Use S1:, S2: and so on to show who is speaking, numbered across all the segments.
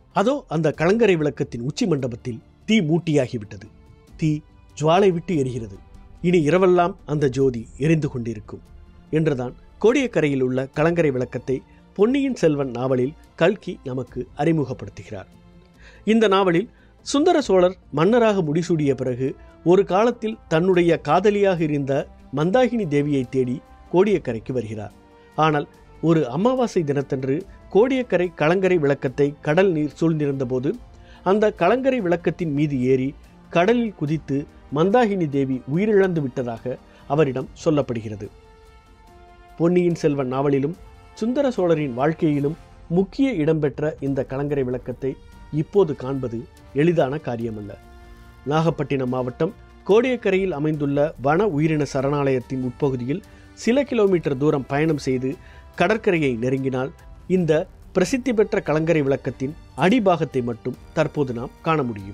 S1: அதோ அந்த கலங்கரை விளக்கத்தின் உச்சி மண்டபத்தில் தீ மூட்டியாகிவிட்டது தீ ஜுவாலை விட்டு எரிகிறது இனி இரவெல்லாம் அந்த ஜோதி எரிந்து கொண்டிருக்கும் என்றுதான் கோடியக்கரையில் உள்ள கலங்கரை விளக்கத்தை பொன்னியின் செல்வன் நாவலில் கல்கி நமக்கு அறிமுகப்படுத்துகிறார் இந்த நாவலில் சுந்தர சோழர் மன்னராக முடிசூடிய பிறகு ஒரு காலத்தில் தன்னுடைய காதலியாக இருந்த மந்தாகினி தேவியை தேடி கோடியக்கரைக்கு வருகிறார் ஆனால் ஒரு அமாவாசை தினத்தன்று கோடியக்கரை கலங்கரை விளக்கத்தை கடல் நீர் சூழ்ந்திருந்தபோது அந்த கலங்கரை விளக்கத்தின் மீது ஏறி கடலில் குதித்து மந்தாகினி தேவி உயிரிழந்து விட்டதாக அவரிடம் சொல்லப்படுகிறது பொன்னியின் செல்வன் நாவலிலும் சுந்தர சோழரின் வாழ்க்கையிலும் முக்கிய இடம்பெற்ற இந்த கலங்கரை விளக்கத்தை இப்போது காண்பது எளிதான காரியமல்ல நாகப்பட்டினம் மாவட்டம் கோடியக்கரையில் அமைந்துள்ள வன உயிரின சரணாலயத்தின் உட்பகுதியில் சில கிலோமீட்டர் தூரம் பயணம் செய்து கடற்கரையை நெருங்கினால் இந்த பிரசித்தி பெற்ற கலங்கரை விளக்கத்தின் அடிபாகத்தை மட்டும் தற்போது நாம் காண முடியும்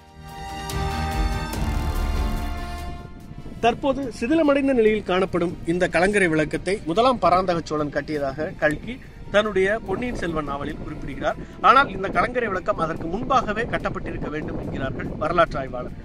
S1: தற்போது சிதிலமடைந்த நிலையில் காணப்படும் இந்த கலங்கரை விளக்கத்தை முதலாம் பராந்தக சோழன் கட்டியதாக கல்கி தன்னுடைய பொன்னியின் செல்வன் நாவலில் குறிப்பிடுகிறார் ஆனால் இந்த கலங்கரை விளக்கம் அதற்கு முன்பாகவே கட்டப்பட்டிருக்க வேண்டும் என்கிறார்கள் வரலாற்று ஆய்வாளர்கள்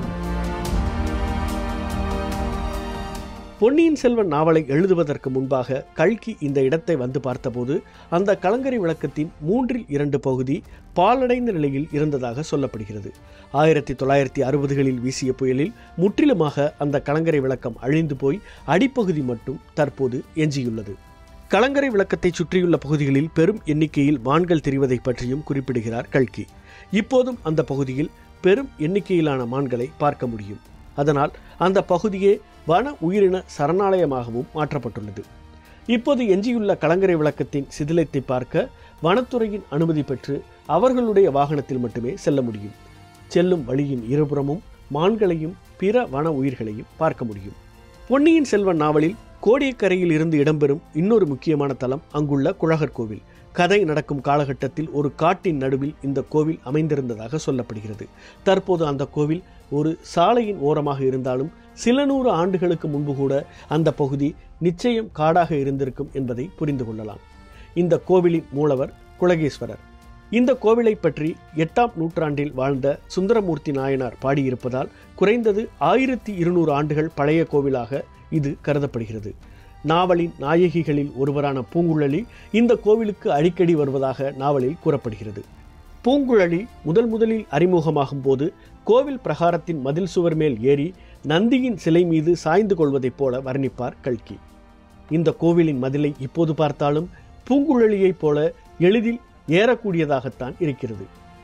S1: பொன்னியின் செல்வன் நாவலை எழுதுவதற்கு முன்பாக கல்கி இந்த இடத்தை வந்து பார்த்தபோது அந்த கலங்கரை விளக்கத்தின் மூன்றில் இரண்டு பகுதி பாலடைந்த நிலையில் இருந்ததாக சொல்லப்படுகிறது ஆயிரத்தி தொள்ளாயிரத்தி அறுபதுகளில் வீசிய புயலில் முற்றிலுமாக அந்த கலங்கரை விளக்கம் அழிந்து போய் அடிப்பகுதி மட்டும் தற்போது எஞ்சியுள்ளது கலங்கரை விளக்கத்தை சுற்றியுள்ள பகுதிகளில் பெரும் எண்ணிக்கையில் மான்கள் தெரிவதை பற்றியும் குறிப்பிடுகிறார் கல்கி இப்போதும் அந்த பகுதியில் பெரும் எண்ணிக்கையிலான மான்களை பார்க்க முடியும் அதனால் அந்த பகுதியே வன உயிரின சரணாலயமாகவும் மாற்றப்பட்டுள்ளது இப்போது எஞ்சியுள்ள கலங்கரை விளக்கத்தின் சிதிலத்தை பார்க்க வனத்துறையின் அனுமதி பெற்று அவர்களுடைய வாகனத்தில் மட்டுமே செல்ல முடியும் செல்லும் வழியின் இருபுறமும் மான்களையும் பிற வன உயிர்களையும் பார்க்க முடியும் பொன்னியின் செல்வன் நாவலில் கோடியக்கரையில் இருந்து இடம்பெறும் இன்னொரு முக்கியமான தலம் அங்குள்ள குழகர் கோவில் கதை நடக்கும் காலகட்டத்தில் ஒரு காட்டின் நடுவில் இந்த கோவில் அமைந்திருந்ததாக சொல்லப்படுகிறது தற்போது அந்த கோவில் ஒரு சாலையின் ஓரமாக இருந்தாலும் சில நூறு ஆண்டுகளுக்கு முன்பு கூட அந்த பகுதி நிச்சயம் காடாக இருந்திருக்கும் என்பதை புரிந்து கொள்ளலாம் இந்த கோவிலின் மூலவர் குலகேஸ்வரர் இந்த கோவிலை பற்றி எட்டாம் நூற்றாண்டில் வாழ்ந்த சுந்தரமூர்த்தி நாயனார் பாடியிருப்பதால் குறைந்தது ஆயிரத்தி இருநூறு ஆண்டுகள் பழைய கோவிலாக இது கருதப்படுகிறது நாவலின் நாயகிகளில் ஒருவரான பூங்குழலி இந்த கோவிலுக்கு அடிக்கடி வருவதாக நாவலில் கூறப்படுகிறது பூங்குழலி முதல் முதலில் அறிமுகமாகும் போது கோவில் பிரகாரத்தின் மதில் சுவர் மேல் ஏறி நந்தியின் சிலை மீது சாய்ந்து கொள்வதைப் போல வர்ணிப்பார் கல்கி இந்த கோவிலின் மதிலை இப்போது பார்த்தாலும் பூங்குழலியைப் போல எளிதில் ஏறக்கூடியதாகத்தான் இருக்கிறது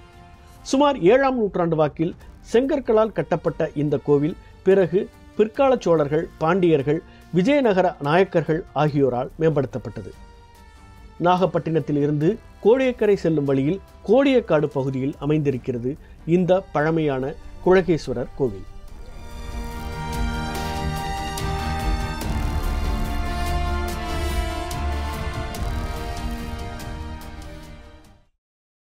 S1: சுமார் ஏழாம் நூற்றாண்டு வாக்கில் செங்கற்களால் கட்டப்பட்ட இந்த கோவில் பிறகு பிற்கால சோழர்கள் பாண்டியர்கள் விஜயநகர நாயக்கர்கள் ஆகியோரால் மேம்படுத்தப்பட்டது நாகப்பட்டினத்தில் இருந்து கோடியக்கரை செல்லும் வழியில் கோடியக்காடு பகுதியில் அமைந்திருக்கிறது இந்த பழமையான குழகேஸ்வரர் கோவில்